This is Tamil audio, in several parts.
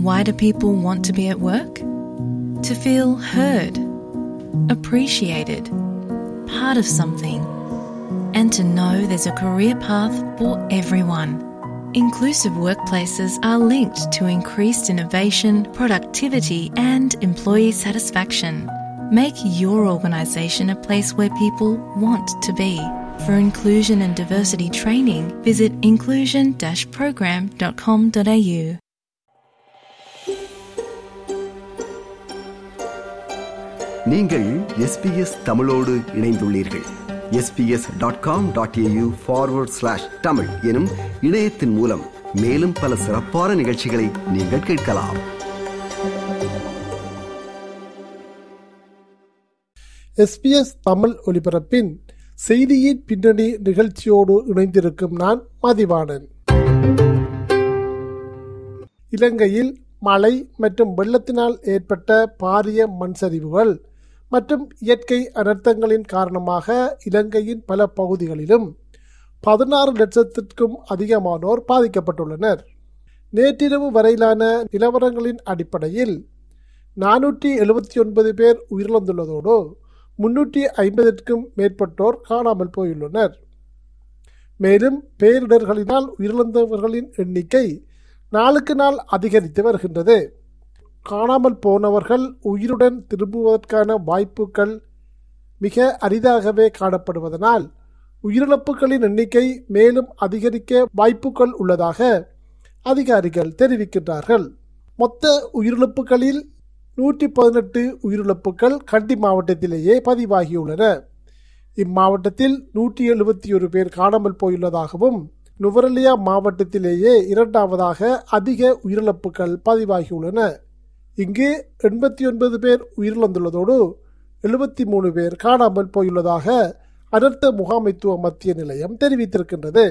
Why do people want to be at work? To feel heard, appreciated, part of something, and to know there's a career path for everyone. Inclusive workplaces are linked to increased innovation, productivity, and employee satisfaction. Make your organisation a place where people want to be. For inclusion and diversity training, visit inclusion program.com.au. நீங்கள் எஸ்பிஎஸ் தமிழோடு இணைந்துள்ளீர்கள் SBS dot com dot AU forward slash Tamil எனும் இணையத்தின் மூலம் மேலும் பல சிறப்பான நிகழ்ச்சிகளை நீங்கள் கேட்கலாம் எஸ்பிஎஸ் தமிழ் ஒலிபரப்பின் செய்தியின் பின்னணி நிகழ்ச்சியோடு இணைந்திருக்கும் நான் மதிவாணன் இலங்கையில் மழை மற்றும் வெள்ளத்தினால் ஏற்பட்ட பாரிய மண் சரிவுகள் மற்றும் இயற்கை அனர்த்தங்களின் காரணமாக இலங்கையின் பல பகுதிகளிலும் பதினாறு லட்சத்திற்கும் அதிகமானோர் பாதிக்கப்பட்டுள்ளனர் நேற்றிரவு வரையிலான நிலவரங்களின் அடிப்படையில் நானூற்றி எழுபத்தி ஒன்பது பேர் உயிரிழந்துள்ளதோடு முன்னூற்றி ஐம்பதற்கும் மேற்பட்டோர் காணாமல் போயுள்ளனர் மேலும் பேரிடர்களினால் உயிரிழந்தவர்களின் எண்ணிக்கை நாளுக்கு நாள் அதிகரித்து வருகின்றது காணாமல் போனவர்கள் உயிருடன் திரும்புவதற்கான வாய்ப்புகள் மிக அரிதாகவே காணப்படுவதனால் உயிரிழப்புகளின் எண்ணிக்கை மேலும் அதிகரிக்க வாய்ப்புகள் உள்ளதாக அதிகாரிகள் தெரிவிக்கின்றார்கள் மொத்த உயிரிழப்புகளில் நூற்றி பதினெட்டு உயிரிழப்புகள் கண்டி மாவட்டத்திலேயே பதிவாகியுள்ளன இம்மாவட்டத்தில் நூற்றி எழுபத்தி ஒரு பேர் காணாமல் போயுள்ளதாகவும் நுவரலியா மாவட்டத்திலேயே இரண்டாவதாக அதிக உயிரிழப்புகள் பதிவாகியுள்ளன இங்கு எண்பத்தி ஒன்பது பேர் உயிரிழந்துள்ளதோடு எழுபத்தி மூணு பேர் காணாமல் போயுள்ளதாக அனர்த்த முகாமைத்துவ மத்திய நிலையம் தெரிவித்திருக்கின்றது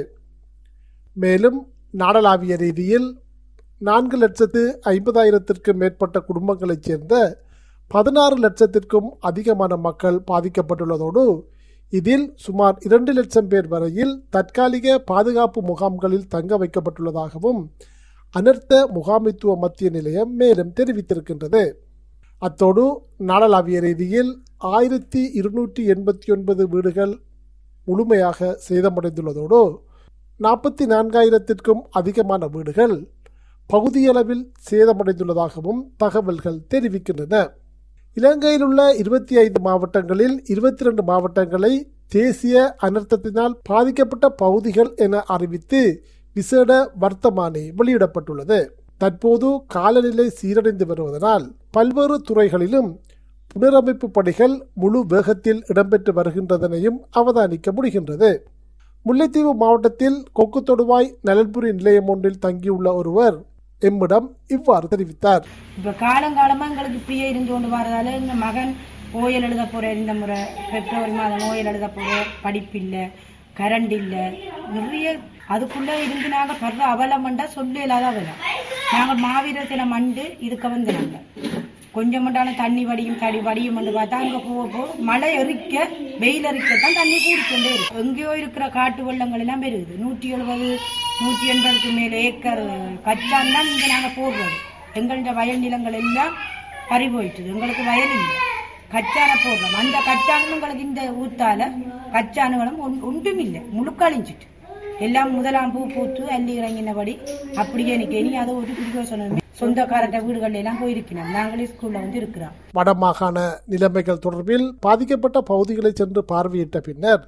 மேலும் நாடளாவிய ரீதியில் நான்கு லட்சத்து ஐம்பதாயிரத்திற்கும் மேற்பட்ட குடும்பங்களைச் சேர்ந்த பதினாறு லட்சத்திற்கும் அதிகமான மக்கள் பாதிக்கப்பட்டுள்ளதோடு இதில் சுமார் இரண்டு லட்சம் பேர் வரையில் தற்காலிக பாதுகாப்பு முகாம்களில் தங்க வைக்கப்பட்டுள்ளதாகவும் அனர்த்த முகாமைத்துவ மத்திய நிலையம் மேலும் தெரிவித்திருக்கின்றது அத்தோடு நாடளாவிய ரீதியில் ஆயிரத்தி இருநூற்றி எண்பத்தி ஒன்பது வீடுகள் முழுமையாக சேதமடைந்துள்ளதோடு நாற்பத்தி நான்காயிரத்திற்கும் அதிகமான வீடுகள் பகுதியளவில் சேதமடைந்துள்ளதாகவும் தகவல்கள் தெரிவிக்கின்றன இலங்கையில் உள்ள இருபத்தி ஐந்து மாவட்டங்களில் இருபத்தி ரெண்டு மாவட்டங்களை தேசிய அனர்த்தத்தினால் பாதிக்கப்பட்ட பகுதிகள் என அறிவித்து விசேட வர்த்தமானி வெளியிடப்பட்டுள்ளது தற்போது காலநிலை சீரடைந்து வருவதனால் பல்வேறு துறைகளிலும் புனரமைப்பு பணிகள் முழு வேகத்தில் இடம்பெற்று வருகின்றதனையும் அவதானிக்க முடிகின்றது முல்லைத்தீவு மாவட்டத்தில் கொக்கு தொடுவாய் நலன்புரி நிலையம் ஒன்றில் தங்கியுள்ள ஒருவர் எம்மிடம் இவ்வாறு தெரிவித்தார் இப்ப காலங்காலமா எங்களுக்கு இப்படியே இருந்து கொண்டு வரதால எங்க மகன் ஓயல் எழுத போறார் இந்த முறை பிப்ரவரி மாதம் ஓயல் எழுத போறார் படிப்பு இல்ல கரண்ட் இல்ல நிறைய அதுக்குள்ள இருந்து நாங்க படுற அவலமண்டா சொல்ல இல்லாத அவலம் நாங்க மாவீரர் தினம் மண்டு இதுக்க வந்து நாங்க கொஞ்சம் மண்டாலும் தண்ணி வடியும் தடி வடியும் வந்து பார்த்தா அங்க போக போக மழை எரிக்க வெயில் எரிக்கத்தான் தண்ணி கூடிக்கொண்டே இருக்கு எங்கேயோ இருக்கிற காட்டு வெள்ளங்கள் எல்லாம் பெருகுது நூற்றி எழுபது நூற்றி எண்பதுக்கு மேல ஏக்கர் கச்சான் தான் இங்க நாங்க போடுறது எங்கள்ட வயல் நிலங்கள் எல்லாம் பறி போயிட்டுது எங்களுக்கு வயல் இல்லை கச்சான போடுறோம் அந்த கச்சானும் எங்களுக்கு இந்த ஊத்தால கச்சானுகளும் ஒன்- ஒன்றும் இல்லை முழுக்க அழிஞ்சிட்டு எல்லாம் முதலாம் பூ பூத்து அள்ளி இறங்கினபடி அப்படியே நிக்க இனி அதை ஒரு பிரியோசனமே சொந்தக்காரட்ட வீடுகள் எல்லாம் போயிருக்கிறோம் நாங்களே ஸ்கூல்ல வந்து இருக்கிறோம் வடமாகாண நிலைமைகள் தொடர்பில் பாதிக்கப்பட்ட பகுதிகளை சென்று பார்வையிட்ட பின்னர்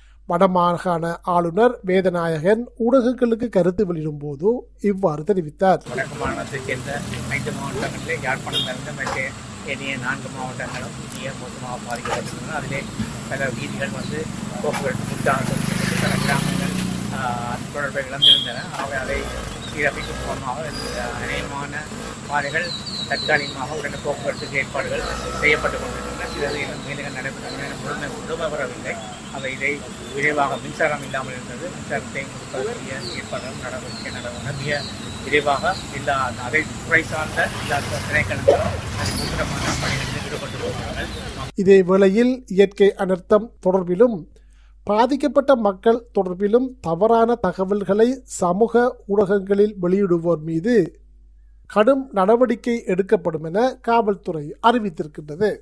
வடமாகாண ஆளுநர் வேதநாயகன் ஊடகங்களுக்கு கருத்து வெளியிடும் போது இவ்வாறு தெரிவித்தார் வடக்கு மாநிலத்தைச் சேர்ந்த ஐந்து மாவட்டங்களிலே யாழ்ப்பாணம் இருந்து மற்ற ஏனைய நான்கு மாவட்டங்களும் மிக மோசமாக பாதிக்கப்பட்டிருந்தன அதிலே பல வீதிகள் வந்து போக்குவரத்து முட்டாக பல கிராமங்கள் ஆஹ், தொடர்பை இழந்திருந்தன அவை அதை சீரமைக்கும் மூலமாக அநேகமான பாதைகள் தற்காலிகமாக உடனே போக்குவரத்துக்கு ஏற்பாடுகள் செய்யப்பட்டுக் கொண்டிருக்கின்றன சிலது இன்னும் வேலைகள் நடைபெற்ற முழுமை முழுமை வரவில்லை அவை இதை விரைவாக மின்சாரம் இல்லாமல் இருந்தது மின்சாரத்தை கொடுப்பதற்குரிய ஏற்பாடுகள் நடவடிக்கை நடவடிக்கை மிக விரைவாக எல்லா அதை துறை சார்ந்த எல்லா திணைக்களங்களும் அது முக்கியமான பணிகளில் ஈடுபட்டு வருகிறார்கள் இதே வேளையில் இயற்கை அனர்த்தம் தொடர்பிலும் பாதிக்கப்பட்ட மக்கள் தொடர்பிலும் தவறான தகவல்களை சமூக ஊடகங்களில் வெளியிடுவோர் மீது கடும் நடவடிக்கை எடுக்கப்படும் என காவல்துறை அறிவித்திருக்கின்றது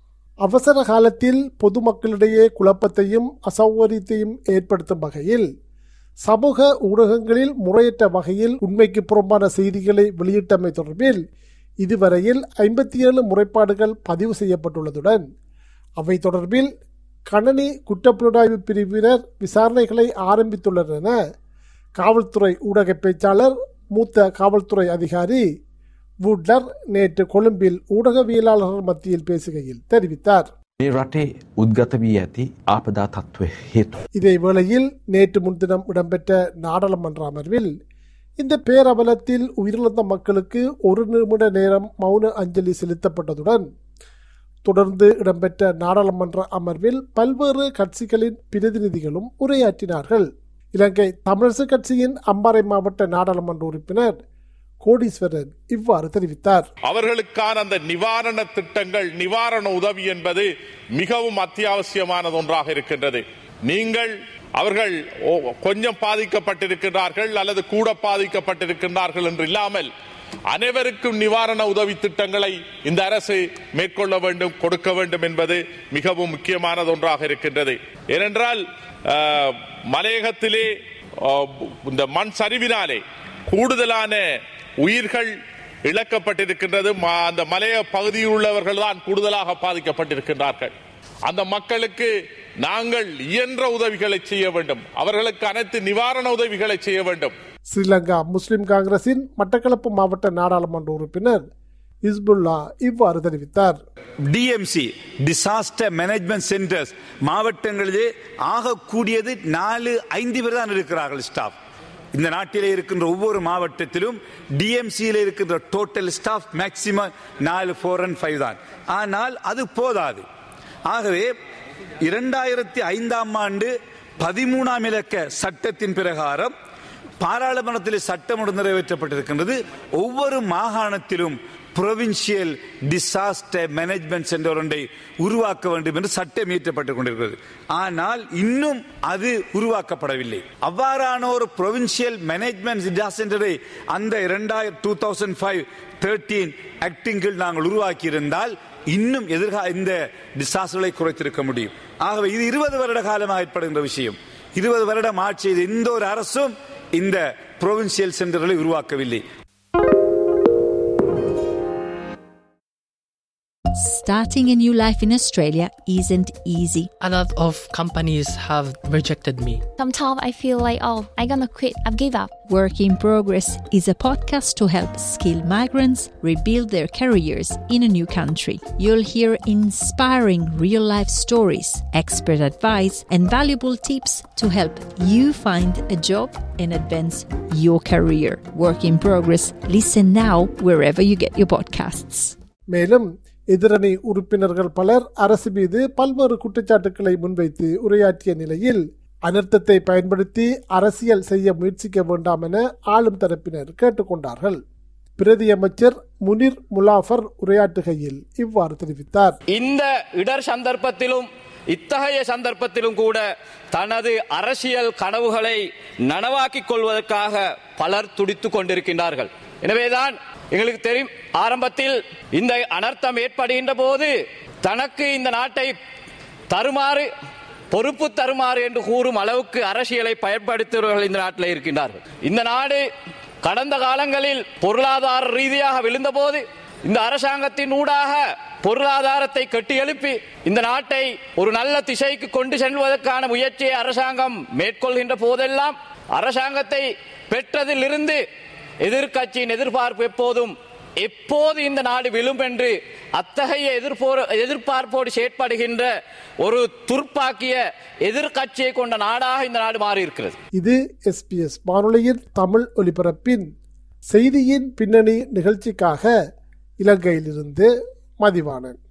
அவசர காலத்தில் பொதுமக்களிடையே குழப்பத்தையும் அசௌகரியத்தையும் ஏற்படுத்தும் வகையில் சமூக ஊடகங்களில் முறையற்ற வகையில் உண்மைக்கு புறம்பான செய்திகளை வெளியிட்டமை தொடர்பில் இதுவரையில் ஐம்பத்தி ஏழு முறைப்பாடுகள் பதிவு செய்யப்பட்டுள்ளதுடன் அவை தொடர்பில் கணனி குற்றப்புலனாய்வு பிரிவினர் விசாரணைகளை ஆரம்பித்துள்ளனர் என காவல்துறை ஊடக பேச்சாளர் மூத்த காவல்துறை அதிகாரி வுட்லர் நேற்று கொழும்பில் ஊடகவியலாளர்கள் மத்தியில் பேசுகையில் தெரிவித்தார் මේ රටේ උද්ගත වී ඇති ආපදා තත්ත්වය හේතු. இதே வேளையில் நேற்று முன்தினம் இடம்பெற்ற நாடாளுமன்ற அமர்வில் இந்த பேரவலத்தில் உயிரிழந்த மக்களுக்கு ஒரு நிமிட நேரம் மௌன அஞ்சலி செலுத்தப்பட்டதுடன் தொடர்ந்து இடம்பெற்ற நாடாளுமன்ற அமர்வில் பல்வேறு கட்சிகளின் பிரதிநிதிகளும் உரையாற்றினார்கள் இலங்கை தமிழரசு கட்சியின் அம்பாறை மாவட்ட நாடாளுமன்ற உறுப்பினர் கோடீஸ்வரன் இவ்வாறு தெரிவித்தார் அவர்களுக்கான அந்த நிவாரண திட்டங்கள் நிவாரண உதவி என்பது மிகவும் அத்தியாவசியமானது ஒன்றாக இருக்கின்றது நீங்கள் அவர்கள் ஓ- கொஞ்சம் பாதிக்கப்பட்டிருக்கிறார்கள் அல்லது கூட பாதிக்கப்பட்டிருக்கிறார்கள் என்று இல்லாமல் அனைவருக்கும் நிவாரண உதவி திட்டங்களை இந்த அரசு மேற்கொள்ள வேண்டும் கொடுக்க வேண்டும் என்பது மிகவும் முக்கியமானது ஒன்றாக இருக்கின்றது ஏனென்றால் அஹ், மலையகத்திலே அஹ், இந்த மண் சரிவினாலே கூடுதலான உயிர்கள் இழக்கப்பட்டிருக்கின்றது ம- அந்த மலைய பகுதியில் உள்ளவர்கள் தான் கூடுதலாக பாதிக்கப்பட்டிருக்கின்றார்கள் அந்த மக்களுக்கு நாங்கள் இயன்ற உதவிகளை செய்ய வேண்டும் அவர்களுக்கு அனைத்து நிவாரண உதவிகளை செய்ய வேண்டும் ஸ்ரீலங்கா முஸ்லிம் காங்கிரசின் மட்டக்களப்பு மாவட்ட நாடாளுமன்ற உறுப்பினர் இஸ்புல்லா இவ்வாறு தெரிவித்தார் டிஎம்சி டிசாஸ்டர் மேனேஜ்மெண்ட் சென்டர்ஸ் மாவட்டங்களிலே ஆக கூடியது நாலு ஐந்து பேர் தான் இருக்கிறார்கள் ஸ்டாஃப் இந்த நாட்டிலே இருக்கின்ற ஒவ்வொரு மாவட்டத்திலும் டிஎம்சியில் இருக்கின்ற டோட்டல் ஸ்டாஃப் மேக்சிமம் நாலு ஃபோர் அண்ட் ஃபைவ் தான் ஆனால் அது போதாது ஆகவே இரண்டாயிரத்தி ஐந்தாம் ஆண்டு பதிமூணாம் இலக்க சட்டத்தின் பிரகாரம் பாராளுமன்றத்தில் சட்டம் ஒன்று நிறைவேற்றப்பட்டிருக்கின்றது ஒவ்வொரு மாகாணத்திலும் புரோவின்சியல் டிசாஸ்டர் மேனேஜ்மெண்ட் சென்டர் ஒன்றை உருவாக்க வேண்டும் என்று சட்டம் இயற்றப்பட்டுக் கொண்டிருக்கிறது ஆனால் இன்னும் அது உருவாக்கப்படவில்லை அவ்வாறான ஒரு புரோவின்சியல் மேனேஜ்மெண்ட் டிசாஸ்டர் சென்டரை அந்த இரண்டாயிரம் டூ தௌசண்ட் ஃபைவ் தேர்ட்டீன் ஆக்டிங் கீழ் நாங்கள் உருவாக்கி இருந்தால் இன்னும் எதிர்கால இந்த டிசாஸ்டர்களை குறைத்திருக்க முடியும் ஆகவே இது இருபது வருட காலமாக ஏற்படுகின்ற விஷயம் இருபது வருடம் ஆட்சி செய்த எந்த ஒரு அரசும் இந்த புரோவின்சியல் சென்டர்களை உருவாக்கவில்லை Starting a new life in Australia isn't easy. A lot of companies have rejected me. Sometimes I feel like, oh, I'm gonna quit. I've give up. Work in Progress is a podcast to help skilled migrants rebuild their careers in a new country. You'll hear inspiring real life stories, expert advice, and valuable tips to help you find a job and advance your career. Work in Progress. Listen now wherever you get your podcasts. மேலும் எதிரணி உறுப்பினர்கள் பலர் அரசு மீது பல்வேறு குற்றச்சாட்டுக்களை முன்வைத்து உரையாற்றிய நிலையில் அனர்த்தத்தை பயன்படுத்தி அரசியல் செய்ய முயற்சிக்க வேண்டாம் என ஆளும் தரப்பினர் கேட்டுக்கொண்டார்கள் பிரதி அமைச்சர் முனிர் முலாஃபர் உரையாற்றுகையில் இவ்வாறு தெரிவித்தார் இந்த இடர் சந்தர்ப்பத்திலும் இத்தகைய சந்தர்ப்பத்திலும் கூட தனது அரசியல் கனவுகளை நனவாக்கிக் கொள்வதற்காக பலர் துடித்துக் கொண்டிருக்கின்றார்கள் எனவேதான் எங்களுக்கு தெரியும் ஆரம்பத்தில் இந்த அனர்த்தம் ஏற்படுகின்ற போது தனக்கு இந்த நாட்டை தருமாறு பொறுப்பு தருமாறு என்று கூறும் அளவுக்கு அரசியலை பயன்படுத்துபவர்கள் இந்த நாட்டில் இருக்கின்றார்கள் இந்த நாடு கடந்த காலங்களில் பொருளாதார ரீதியாக விழுந்தபோது இந்த அரசாங்கத்தின் ஊடாக பொருளாதாரத்தை கட்டி எழுப்பி இந்த நாட்டை ஒரு நல்ல திசைக்கு கொண்டு செல்வதற்கான முயற்சியை அரசாங்கம் மேற்கொள்கின்ற போதெல்லாம் அரசாங்கத்தை பெற்றதிலிருந்து எதிர்க்கட்சியின் எதிர்பார்ப்பு எப்போதும் எப்போது இந்த நாடு விழும் என்று அத்தகைய எதிர்ப்போ எதிர்பார்ப்போடு செயற்படுகின்ற ஒரு துர்ப்பாக்கிய எதிர்க்கட்சியை கொண்ட நாடாக இந்த நாடு மாறி இருக்கிறது இது எஸ்பிஎஸ் வானொலியின் தமிழ் ஒலிபரப்பின் செய்தியின் பின்னணி நிகழ்ச்சிக்காக இலங்கையிலிருந்து மதிவாணன்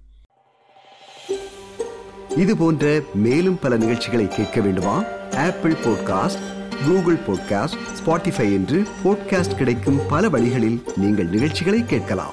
இது போன்ற மேலும் பல நிகழ்ச்சிகளை கேட்க வேண்டுமா Apple podcast Google podcast Spotify என்று பாட்காஸ்ட் கிடைக்கும் பல வழிகளில் நீங்கள் நிகழ்ச்சிகளை கேட்கலாம்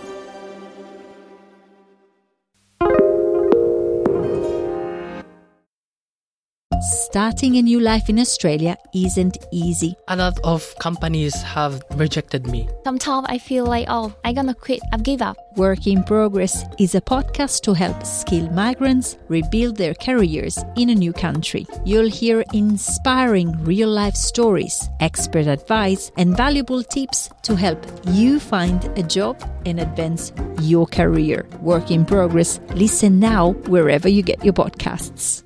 starting a new life in Australia isn't easy. A lot of companies have rejected me. Sometimes I feel like, oh, I'm gonna quit. I've give up. Work in Progress is a podcast to help skilled migrants rebuild their careers in a new country. You'll hear inspiring real life stories, expert advice, and valuable tips to help you find a job and advance your career. Work in Progress. Listen now wherever you get your podcasts.